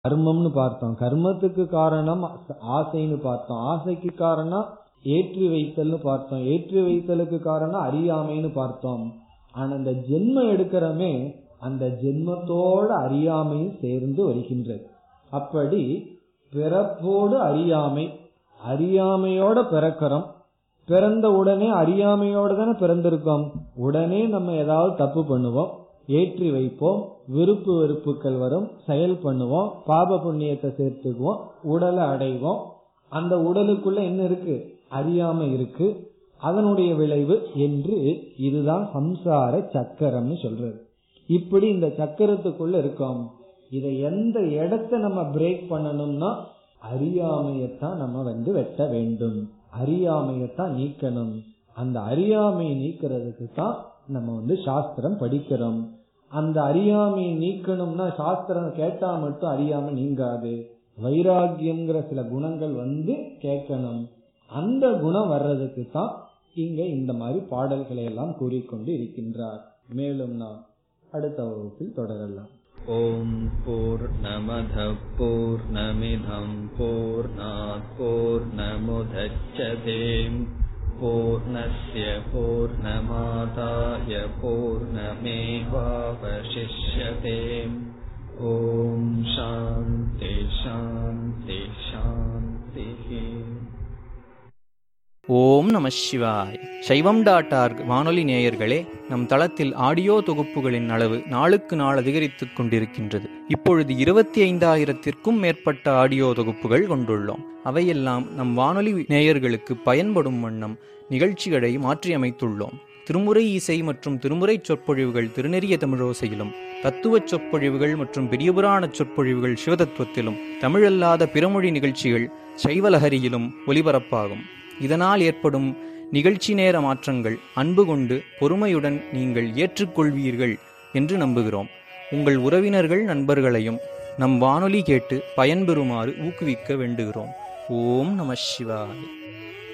கர்மம்னு பார்த்தோம் கர்மத்துக்கு காரணம் ஆசைன்னு பார்த்தோம் ஆசைக்கு காரணம் ஏற்றி வைத்தல்னு பார்த்தோம் ஏற்றி வைத்தலுக்கு காரணம் அறியாமைன்னு பார்த்தோம் ஆனா அந்த ஜென்மம் எடுக்கிறமே அந்த ஜென்மத்தோட அறியாமையும் சேர்ந்து வருகின்றது அப்படி பிறப்போடு அறியாமை அறியாமையோட பிறக்கிறோம் பிறந்த உடனே அறியாமையோட தானே பிறந்திருக்கோம் உடனே நம்ம ஏதாவது தப்பு பண்ணுவோம் ஏற்றி வைப்போம் விருப்பு வெறுப்புகள் வரும் செயல் பண்ணுவோம் பாப புண்ணியத்தை சேர்த்துக்குவோம் உடலை அடைவோம் அந்த உடலுக்குள்ள என்ன இருக்கு அறியாமை இருக்கு அதனுடைய விளைவு என்று இதுதான் சம்சார சக்கரம்னு சொல்றது இப்படி இந்த சக்கரத்துக்குள்ள இருக்கோம் இதை எந்த இடத்த நம்ம பிரேக் பண்ணணும்னா அறியாமையத்தான் நம்ம வந்து வெட்ட வேண்டும் அறியாமையத்தான் நீக்கணும் அந்த அறியாமையை நீக்கிறதுக்கு தான் நம்ம வந்து சாஸ்திரம் படிக்கிறோம் அந்த அறியாமையை நீக்கணும்னா சாஸ்திரம் கேட்டா மட்டும் அறியாம நீங்காது வைராகியம்ங்கிற சில குணங்கள் வந்து கேட்கணும் அந்த குணம் வர்றதுக்கு தான் இங்க இந்த மாதிரி பாடல்களை எல்லாம் கூறிக்கொண்டு இருக்கின்றார் மேலும் நாம் அடுத்த வகுப்பில் தொடரலாம் ॐ पूर्णमधः पूर्णमिधम् पूर्णात् पूर्णमुदच्छते पूर्णस्य पूर्णमादाय पूर्णमेवावशिष्यते ॐ शान्ति शान्ति शान्तिः ஓம் நம சிவாய் சைவம் டாட் ஆர்க் வானொலி நேயர்களே நம் தளத்தில் ஆடியோ தொகுப்புகளின் அளவு நாளுக்கு நாள் அதிகரித்துக் கொண்டிருக்கின்றது இப்பொழுது இருபத்தி ஐந்தாயிரத்திற்கும் மேற்பட்ட ஆடியோ தொகுப்புகள் கொண்டுள்ளோம் அவையெல்லாம் நம் வானொலி நேயர்களுக்கு பயன்படும் வண்ணம் நிகழ்ச்சிகளை மாற்றியமைத்துள்ளோம் திருமுறை இசை மற்றும் திருமுறை சொற்பொழிவுகள் திருநெறிய தமிழோசையிலும் தத்துவ சொற்பொழிவுகள் மற்றும் பெரியபுராண சொற்பொழிவுகள் சிவதத்துவத்திலும் தமிழல்லாத பிறமொழி நிகழ்ச்சிகள் சைவலஹரியிலும் ஒலிபரப்பாகும் இதனால் ஏற்படும் நிகழ்ச்சி நேர மாற்றங்கள் அன்பு கொண்டு பொறுமையுடன் நீங்கள் ஏற்றுக்கொள்வீர்கள் என்று நம்புகிறோம் உங்கள் உறவினர்கள் நண்பர்களையும் நம் வானொலி கேட்டு பயன்பெறுமாறு ஊக்குவிக்க வேண்டுகிறோம் ஓம் நம சிவாய்